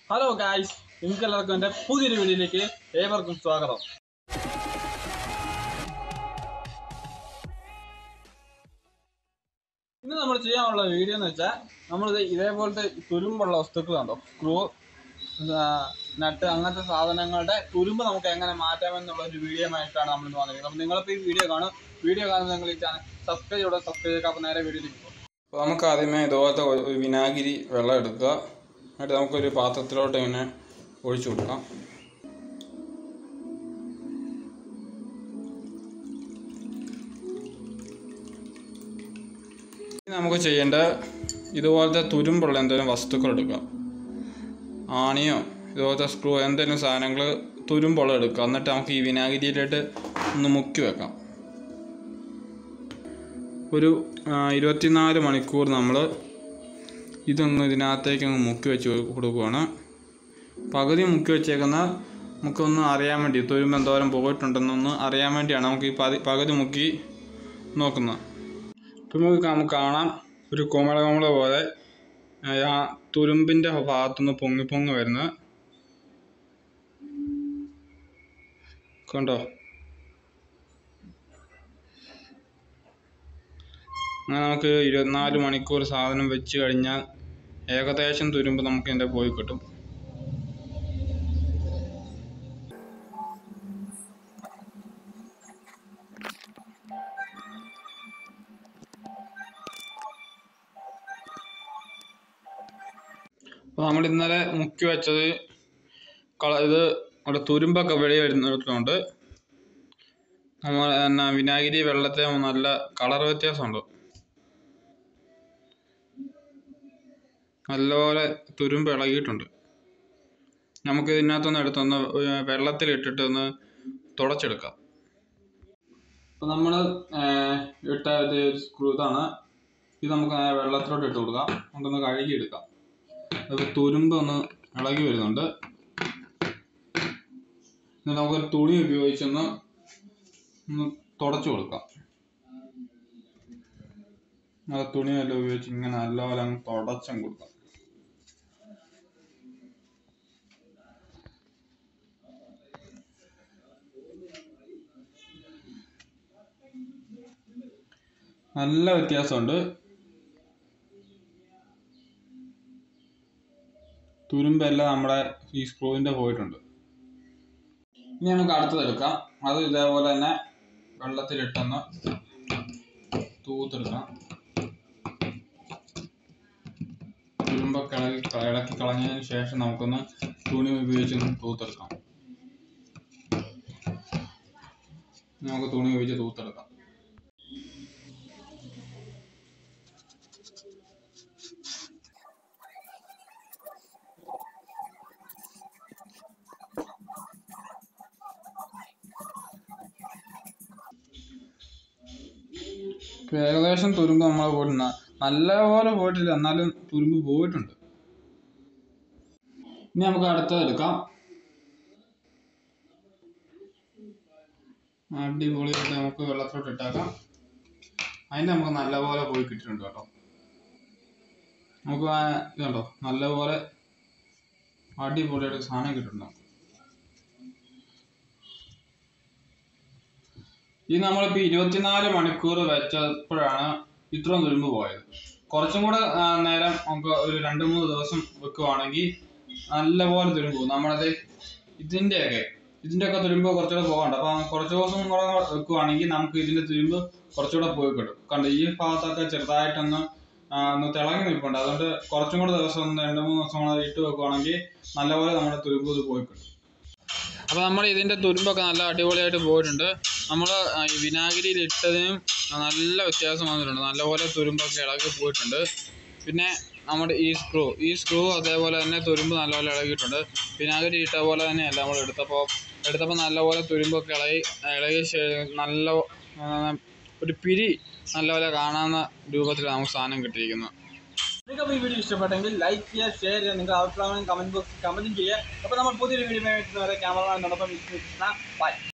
hello guys നിങ്ങൾക്ക് എല്ലാവർക്കും എൻ്റെ പുതിയൊരു വീഡിയോയിലേക്ക് ഏവർക്കും സ്വാഗതം ഇന്ന് നമ്മൾ ചെയ്യാനുള്ള വീഡിയോ എന്ന് വെച്ചാൽ നമ്മളിത് ഇതേപോലത്തെ തുരുമ്പുള്ള വസ്തുക്കൾ കണ്ടോ സ്ക്രൂ നട്ട് അങ്ങനത്തെ സാധനങ്ങളുടെ തുരുമ്പ് നമുക്ക് എങ്ങനെ മാറ്റാമെന്നുള്ള ഒരു വീഡിയോ ആയിട്ടാണ് നമ്മൾ ഇന്ന് വന്നിരിക്കുന്നത് അപ്പോൾ നിങ്ങളിപ്പോൾ ഈ വീഡിയോ കാണും വീഡിയോ കാണുമ്പോൾ നിങ്ങൾ ഈ ചാനൽ സബ്സ്ക്രൈബ് ചെയ്തോ സബ്സ്ക്രൈബ് ചെയ്യുക അപ്പോൾ നേരെ വീഡിയോയിലേക്ക് പോകും അപ്പോൾ നമുക്ക് ആദ്യമേ ഇതുപോലത്തെ ഒരു ഒരു വിനാഗിരി വെള്ളം എടുക്കുക എന്നിട്ട് നമുക്കൊരു പാത്രത്തിലോട്ട് ഇങ്ങനെ ഒഴിച്ചു കൊടുക്കാം ഇനി നമുക്ക് ചെയ്യേണ്ട ഇതുപോലത്തെ തുരുമ്പുള്ള എന്തെങ്കിലും വസ്തുക്കൾ എടുക്കാം ആണിയോ ഇതുപോലത്തെ സ്ക്രൂ എന്തെങ്കിലും സാധനങ്ങൾ തുരുമ്പുള്ള എടുക്കുക എന്നിട്ട് നമുക്ക് ഈ വിനാഗിരിയിലിട്ട് ഒന്ന് മുക്കി വെക്കാം ഒരു ആ, ഇരുപത്തിനാല് മണിക്കൂർ നമ്മൾ ഇതൊന്ന് ഇതിനകത്തേക്ക് അങ്ങ് മുക്കി വെച്ച് കൊടുക്കുകയാണ് പകുതി മുക്കി വെച്ചേക്കുന്ന നമുക്കൊന്ന് അറിയാൻ വേണ്ടി തൊരുമ്പ് എന്തോരം പോയിട്ടുണ്ടെന്നൊന്ന് അറിയാൻ വേണ്ടിയാണ് നമുക്ക് ഈ പതി പകുതി മുക്കി നോക്കുന്നത് ഇപ്പം നമുക്ക് നമുക്ക് കാണാം ഒരു കോമള കോമള പോലെ ആ, ആ തുരുമ്പിൻ്റെ ഭാഗത്തുനിന്ന് പൊങ്ങി പൊങ്ങി വരുന്നത് കണ്ടോ അങ്ങനെ നമുക്ക് ഇരുപത്തിനാല് മണിക്കൂർ സാധനം വെച്ച് കഴിഞ്ഞാൽ ഏകദേശം തുരുമ്പ് നമുക്ക് ഇതിൻ്റെ പോയി കിട്ടും അപ്പോൾ നമ്മൾ ഇന്നലെ മുക്കി വെച്ചത് കള ഇത് അവിടെ തുരുമ്പൊക്കെ വെളിയിൽ വരുന്നിടത്തുണ്ട് നമ്മൾ എന്നാ വിനാഗിരി വെള്ളത്തെ നല്ല കളർ വ്യത്യാസമുണ്ട് നല്ലപോലെ തുരുമ്പ് ഇളകിയിട്ടുണ്ട് നമുക്ക് ഇതിനകത്തൊന്ന് എടുത്തൊന്ന് വെള്ളത്തിലിട്ടിട്ട് ഒന്ന് തുടച്ചെടുക്കാം അപ്പോൾ നമ്മൾ ഇട്ട ഇത് ഒരു സ്ക്രൂ ഇതാണ് ഇത് നമുക്ക് നേരെ വെള്ളത്തിലോട്ട് ഇട്ട് കൊടുക്കാം നമുക്കൊന്ന് കഴുകി എടുക്കാം അപ്പോൾ തുരുമ്പ് ഒന്ന് ഇളകി വരുന്നുണ്ട് എന്നിട്ട് നമുക്കൊരു തുണി ഉപയോഗിച്ചൊന്ന് ഒന്ന് തുടച്ചു കൊടുക്കാം ആ തുണിയെല്ലാം ഉപയോഗിച്ച് ഇങ്ങനെ നല്ലപോലെ അങ്ങ് തുടച്ചും കൊടുക്കാം നല്ല വ്യത്യാസമുണ്ട് തുരുമ്പെല്ലാം നമ്മുടെ ഈ സ്ക്രൂവിൻ്റെ പോയിട്ടുണ്ട് ഇനി നമുക്ക് അടുത്തത് എടുക്കാം അത് ഇതേപോലെ തന്നെ വെള്ളത്തിലിട്ടൊന്ന് തൂത്തെടുക്കാം തുരുമ്പൊക്കെ ഇളകി ഇളക്കി കളഞ്ഞതിന് ശേഷം നമുക്കൊന്ന് തുണി ഉപയോഗിച്ചൊന്ന് തൂത്തെടുക്കാം നമുക്ക് തുണി ഉപയോഗിച്ച് തൂത്തെടുക്കാം ഇപ്പൊ ഏകദേശം തുരുമ്പ് നമ്മളെ പോയിട്ടുണ്ട് നല്ലപോലെ പോയിട്ടില്ല എന്നാലും തുരുമ്പ് പോയിട്ടുണ്ട് ഇനി നമുക്ക് അടുത്തത് എടുക്കാം അടിപൊളിയായിട്ട് നമുക്ക് വെള്ളത്തിലോട്ട് ഇട്ടാക്കാം അതിന് നമുക്ക് നല്ലപോലെ പോയി കിട്ടിയിട്ടുണ്ട് കേട്ടോ നമുക്ക് ആ ഇത് കണ്ടോ നല്ലപോലെ അടിപൊളിയായിട്ട് സാധനം കിട്ടുന്നുണ്ട് നമുക്ക് ഇത് നമ്മളിപ്പോൾ ഇരുപത്തിനാല് മണിക്കൂർ വെച്ചപ്പോഴാണ് ഇത്രയും തുരുമ്പ് പോയത് കുറച്ചും കൂടെ ആ, നേരം നമുക്ക് ഒരു രണ്ട് മൂന്ന് ദിവസം വെക്കുവാണെങ്കിൽ നല്ലപോലെ തുരുമ്പ് പോകും നമ്മളത് ഇതിൻ്റെയൊക്കെ ഇതിൻ്റെയൊക്കെ തുരുമ്പ് കുറച്ചുകൂടെ പോകണ്ട അപ്പം കുറച്ച് ദിവസം കൂടെ വെക്കുവാണെങ്കിൽ നമുക്ക് ഇതിൻ്റെ തുരുമ്പ് കുറച്ചുകൂടെ പോയി കിട്ടും കണ്ടോ ഈ ഭാഗത്തൊക്കെ ചെറുതായിട്ടൊന്ന് ആ, ഒന്ന് തിളങ്ങി നിൽപ്പുണ്ട് അതുകൊണ്ട് കുറച്ചും കൂടെ ദിവസം ഒന്ന് രണ്ട് മൂന്ന് ദിവസം കൂടെ ഇട്ട് വെക്കുവാണെങ്കിൽ നല്ലപോലെ നമ്മുടെ തുരുമ്പ് ഇത് പോയി കിട്ടും അപ്പോൾ നമ്മൾ ഇതിൻ്റെ തുരുമ്പൊക്കെ നല്ല അടിപൊളിയായിട്ട് പോയിട്ടുണ്ട് നമ്മൾ ഈ വിനാഗിരിയിൽ ഇട്ടതിനും നല്ല വ്യത്യാസം വന്നിട്ടുണ്ട് നല്ലപോലെ തുരുമ്പൊക്കെ ഇളകി പോയിട്ടുണ്ട് പിന്നെ നമ്മുടെ ഈ സ്ക്രൂ ഈ സ്ക്രൂ അതേപോലെ തന്നെ തുരുമ്പ് നല്ലപോലെ ഇളകിയിട്ടുണ്ട് വിനാഗിരി ഇട്ട പോലെ തന്നെയല്ല നമ്മൾ എടുത്തപ്പോൾ എടുത്തപ്പോൾ നല്ലപോലെ തുരുമ്പൊക്കെ ഇളകി ഇളകിയ ശേ- നല്ല ആ, ഒരു പിരി നല്ലപോലെ കാണാവുന്ന രൂപത്തിൽ നമുക്ക് സാധനം കിട്ടിയിരിക്കുന്നത് നിങ്ങൾക്ക് ഈ വീഡിയോ ഇഷ്ടപ്പെട്ടെങ്കിൽ ലൈക്ക് ചെയ്യുക ഷെയർ ചെയ്യുക നിങ്ങളുടെ അഭിപ്രായങ്ങളും കമന്റ് ബോക്സിൽ കമന്റും ചെയ്യുക അപ്പോൾ നമ്മൾ പുതിയൊരു വീഡിയോ വരെ ക്യാമറ ബൈ